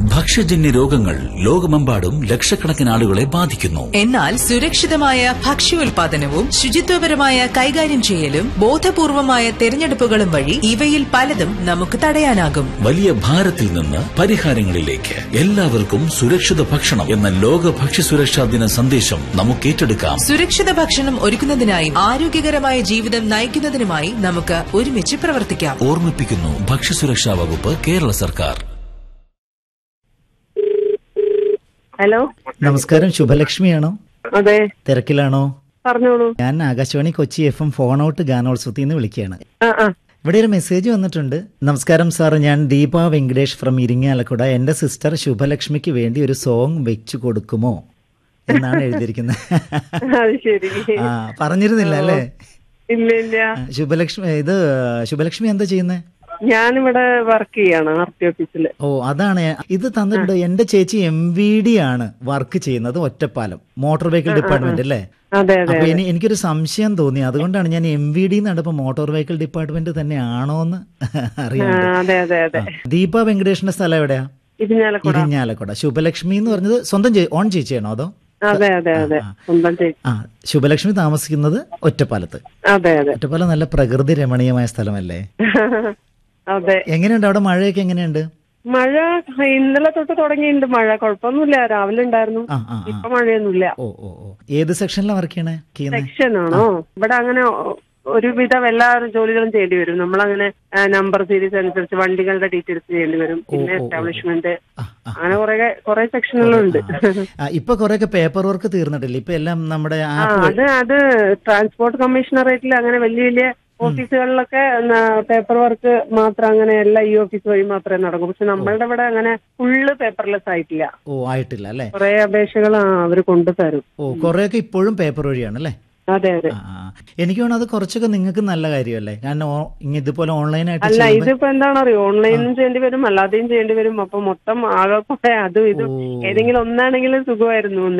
ഭക്ഷ്യജന്യ രോഗങ്ങൾ ലോകമെമ്പാടും ലക്ഷക്കണക്കിന് ആളുകളെ ബാധിക്കുന്നു എന്നാൽ സുരക്ഷിതമായ ഭക്ഷ്യോൽപാദനവും ശുചിത്വപരമായ കൈകാര്യം ചെയ്യലും ബോധപൂർവമായ തെരഞ്ഞെടുപ്പുകളും വഴി ഇവയിൽ പലതും നമുക്ക് തടയാനാകും വലിയ ഭാരത്തിൽ നിന്ന് പരിഹാരങ്ങളിലേക്ക് എല്ലാവർക്കും സുരക്ഷിത ഭക്ഷണം എന്ന ലോക ഭക്ഷ്യസുരക്ഷാ ദിന സന്ദേശം നമുക്ക് ഏറ്റെടുക്കാം സുരക്ഷിത ഭക്ഷണം ഒരുക്കുന്നതിനായും ആരോഗ്യകരമായ ജീവിതം നയിക്കുന്നതിനുമായി നമുക്ക് ഒരുമിച്ച് പ്രവർത്തിക്കാം ഓർമ്മിപ്പിക്കുന്നു ഭക്ഷ്യസുരക്ഷാ വകുപ്പ് കേരള സർക്കാർ ഹലോ നമസ്കാരം ശുഭലക്ഷ്മിയാണോ അതെ തിരക്കിലാണോ പറഞ്ഞോളൂ ഞാൻ Akashvani Kochi F M phone out ഗാനോത്സവത്തിൽ നിന്ന് വിളിക്കുകയാണ് ആ ആ ഇവിടെ ഒരു മെസ്സേജ് വന്നിട്ടുണ്ട് നമസ്കാരം സാർ ഞാൻ ദീപ വെങ്കടേഷ് ഫ്രം ഇരിങ്ങാലക്കുട എന്റെ സിസ്റ്റർ ശുഭലക്ഷ്മിക്ക് വേണ്ടി ഒരു സോങ് വെച്ചു കൊടുക്കുമോ എന്നാണ് എഴുതിയിരിക്കുന്നത് അത് ശരി ആ പറഞ്ഞിരുന്നില്ല അല്ലേ ഇല്ല ഇല്ല ആ, ശുഭലക്ഷ്മി ഇത് ശുഭലക്ഷ്മി എന്താ ചെയ്യുന്നത് ഞാനിവിടെ വർക്ക് ചെയ്യാണ് ആർ ടി ഓഫീസില് ഓ അതാണ് ഇത് തന്നിട്ടുണ്ട് എന്റെ ചേച്ചി എം വി ഡി ആണ് വർക്ക് ചെയ്യുന്നത് ഒറ്റപ്പാലം മോട്ടോർ വെഹിക്കിൾ ഡിപ്പാർട്ട്മെന്റ് അല്ലേ അതെ അതെ അപ്പൊ ഇനി എനിക്കൊരു സംശയം തോന്നി അതുകൊണ്ടാണ് ഞാൻ എം വി ഡി നടപ്പോ മോട്ടോർ വെഹിക്കിൾ ഡിപ്പാർട്ട്മെന്റ് തന്നെയാണോ എന്ന് ആ, അറിയാൻ അതെ അതെ അതെ ദീപ വെങ്കടേഷിന്റെ സ്ഥലം എവിടെയാ ഇരിഞ്ഞാലക്കുട ഇരിഞ്ഞാലക്കുട ശുഭലക്ഷ്മി എന്ന് പറഞ്ഞത് സ്വന്തം ചേ- ഓൺ ചേച്ചിയാണോ അതോ അതെ അതെ അതെ ആ. സ്വന്തം ചെയ് ആ ശുഭലക്ഷ്മി താമസിക്കുന്നത് ഒറ്റപ്പാലത്ത് അതെ അതെ ഒറ്റപ്പാലം നല്ല പ്രകൃതി രമണീയമായ സ്ഥലമല്ലേ അതെ എങ്ങനെയുണ്ട് അവിടെ മഴയൊക്കെ എങ്ങനെയുണ്ട് മഴ ഇന്നലെ തൊട്ട് തുടങ്ങിയിട്ടുണ്ട് മഴ കുഴപ്പമൊന്നുമില്ല രാവിലെ ഉണ്ടായിരുന്നു ആ ആ ആ ഇപ്പൊ മഴയൊന്നുമില്ല ഓ ഓ ഓ ഏത് സെക്ഷനിലാണ് വർക്ക് ചെയ്യണേ ചെയ്യുന്നത് സെക്ഷൻ ആണോ ഇവിടെ അങ്ങനെ ഒരുവിധം എല്ലാ ജോലികളും ചെയ്യേണ്ടി വരും നമ്മളങ്ങനെ നമ്പർ സീരീസ് അനുസരിച്ച് വണ്ടികളുടെ ഡീറ്റെയിൽസ് ചെയ്യേണ്ടി വരും പിന്നെ ഓ, ഓ. എസ്റ്റാബ്ലിഷ്മെന്റ് ആ, ആ. അങ്ങനെ കുറെ കുറെ സെക്ഷനുകളുണ്ട് ആ, ഇപ്പൊ കൊറേയൊക്കെ പേപ്പർ വർക്ക് തീർന്നിട്ടില്ല ഇപ്പൊ എല്ലാം നമ്മുടെ ആ ആപ്പ് അത് അത് ട്രാൻസ്പോർട്ട് കമ്മീഷണറേറ്റിൽ അങ്ങനെ വലിയ വലിയ ഓഫീസുകളിലൊക്കെ പേപ്പർ വർക്ക് മാത്രം അങ്ങനെ എല്ലാ ഈ ഓഫീസ് വഴി മാത്രമേ നടക്കൂ പക്ഷെ നമ്മളുടെ ഇവിടെ അങ്ങനെ ഫുള്ള് പേപ്പർലെസ് ആയിട്ടില്ല ഓ ആയിട്ടില്ല അല്ലേ കുറെ അപേക്ഷകൾ അവർ കൊണ്ടുതരും ഓ കൊറേയൊക്കെ ഇപ്പോഴും പേപ്പർ വഴിയാണ് അല്ലേ അതെ അതെ ആ, ആ. എനിക്ക് തോന്നുന്നു അത് കുറച്ചൊക്കെ നിങ്ങൾക്ക് നല്ല കാര്യമല്ലേ കാരണം ഓ- ഇങ്ങ ഇതുപോലെ ഓൺലൈനായിട്ട് അല്ല ചെയ്യുമ്പോ- ഇതിപ്പോ എന്താണെന്നറിയോ ഓൺലൈനും ചെയ്യേണ്ടി വരും അല്ലാതെയും ചെയ്യേണ്ടി വരും അപ്പൊ മൊത്തം ആകെ കൂടെ അതും ഇതും ഓ. ഏതെങ്കിലും ഒന്നാണെങ്കിലും സുഖമായിരുന്നു